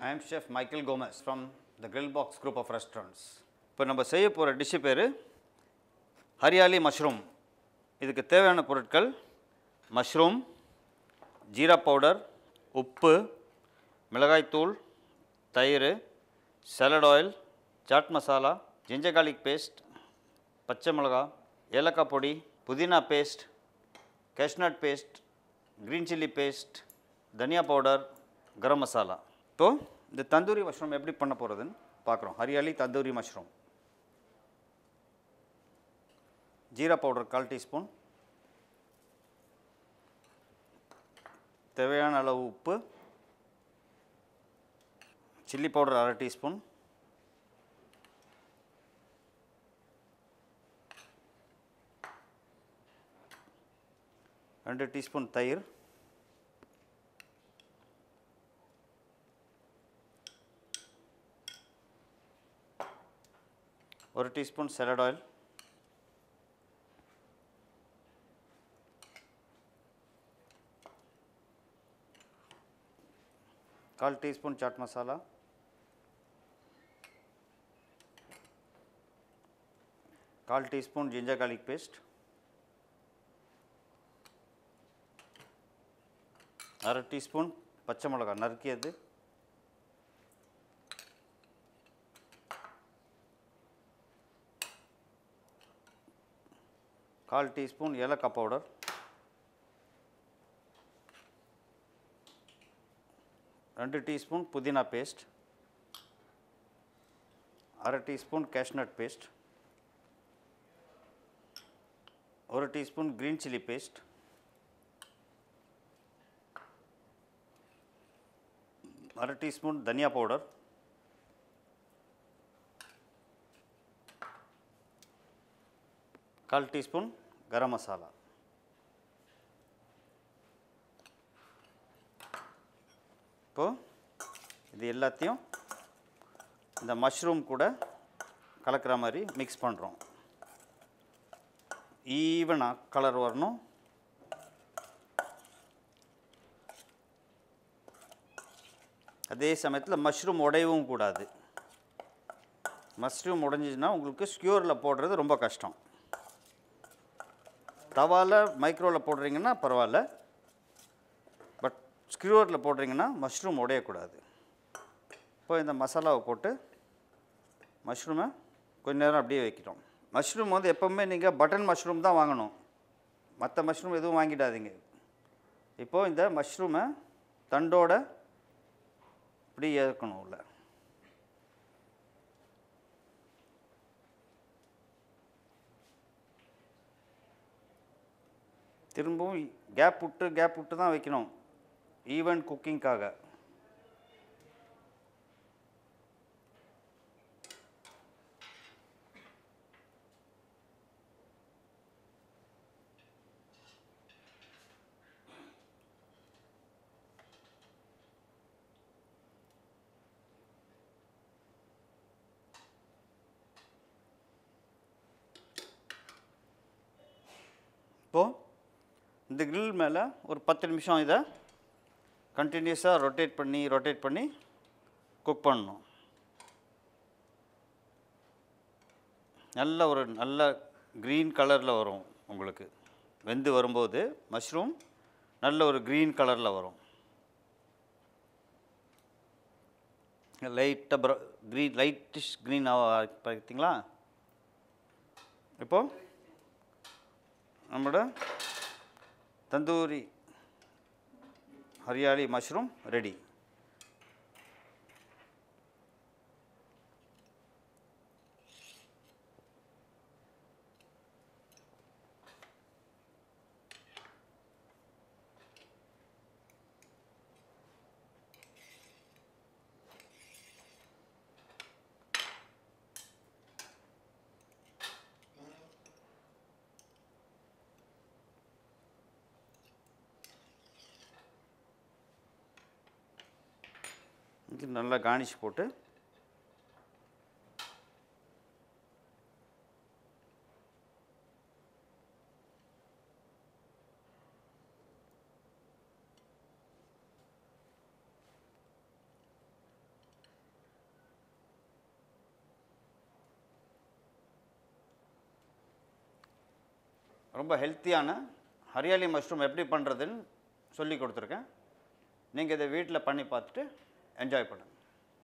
I am Chef Michael Gomez from the Grill Box Group of Restaurants. இப்போ நம்ம செய்ய போகிற டிஷ்ஷு பேர் ஹரியாலி மஷ்ரூம் இதுக்கு தேவையான பொருட்கள் மஷ்ரூம் ஜீரா பவுடர் உப்பு மிளகாய்த்தூள் தயிர் salad oil chaat masala ginger garlic paste பச்சை மிளகா ஏலக்காய் பொடி புதினா paste cashewnut paste green chilli paste தனியா பவுடர் கரம் மசாலா இப்போ இந்த தந்தூரி மஷ்ரூம் எப்படி பண்ண போகிறதுன்னு பார்க்குறோம் ஹரியாலி தந்தூரி மஷ்ரூம் ஜீரா பவுடர் கால் டீஸ்பூன் தேவையான அளவு உப்பு சில்லி பவுடர் அரை டீஸ்பூன் ரெண்டு டீஸ்பூன் தயிர் ஒரு டீஸ்பூன் சலட் ஆயில் கால் டீஸ்பூன் சாட் மசாலா கால் டீஸ்பூன் ஜிஞ்சர் garlic பேஸ்ட் அரை டீஸ்பூன் பச்சை மிளகாய் நறுக்கியது கால் டீஸ்பூன் ஏலக்காய் பவுடர் ரெண்டு டீஸ்பூன் புதினா பேஸ்ட் அரை டீஸ்பூன் கேஷ்நட் பேஸ்ட் ஒரு டீஸ்பூன் க்ரீன் சில்லி பேஸ்ட் அரை டீஸ்பூன் தனியா பவுடர் கால் டீஸ்பூன் கரம் மசாலா இப்போது இது எல்லாத்தையும் இந்த மஷ்ரூம் கூட கலக்கிற மாதிரி மிக்ஸ் பண்ணுறோம் ஈவனாக கலர் வரணும் அதே சமயத்தில் மஷ்ரூம் உடையவும் கூடாது மஷ்ரூம் உடைஞ்சிச்சுன்னா உங்களுக்கு ஸ்கியூரில் போடுறது ரொம்ப கஷ்டம் தவாவில் மைக்ரோவில் போடுறீங்கன்னா பரவாயில்ல பட் ஸ்க்யூரில் போடுறீங்கன்னா மஷ்ரூம் உடையக்கூடாது இப்போ இந்த மசாலாவை போட்டு மஷ்ரூமை கொஞ்ச நேரம் அப்படியே வைக்கிறோம் மஷ்ரூம் வந்து எப்போவுமே நீங்கள் பட்டன் மஷ்ரூம் தான் வாங்கணும் மற்ற மஷ்ரூம் எதுவும் வாங்கிடாதீங்க இப்போது இந்த மஷ்ரூமை தண்டோட இப்படி ஏற்கணும் உள்ள திரும்பவும் கேப் விட்டு கேப் விட்டு தான் வைக்கணும் ஈவன் குக்கிங்காக இப்போது இந்த grill மேலே ஒரு பத்து நிமிஷம் இதை கண்டினியூஸாக ரொட்டேட் பண்ணி ரொட்டேட் பண்ணி குக் பண்ணணும் நல்ல ஒரு நல்ல க்ரீன் கலரில் வரும் உங்களுக்கு வெந்து வரும்போது மஷ்ரூம் நல்ல ஒரு க்ரீன் கலரில் வரும் லைட்டாக ப்ர க்ரீன் லைட்டிஷ் க்ரீன் பார்த்தீங்களா இப்போது நம்மளோட தந்தூரி ஹரியாலி மஷ்ரூம் ரெடி இது நல்லா கார்னிஷ் போட்டு ரொம்ப ஹெல்த்தியான ஹரியாலி மஷ்ரூம் எப்படி பண்ணுறதுன்னு சொல்லி கொடுத்துருக்கேன் நீங்கள் இதை வீட்டில் பண்ணி பார்த்துட்டு என்ஜாய் பண்ணுங்கள்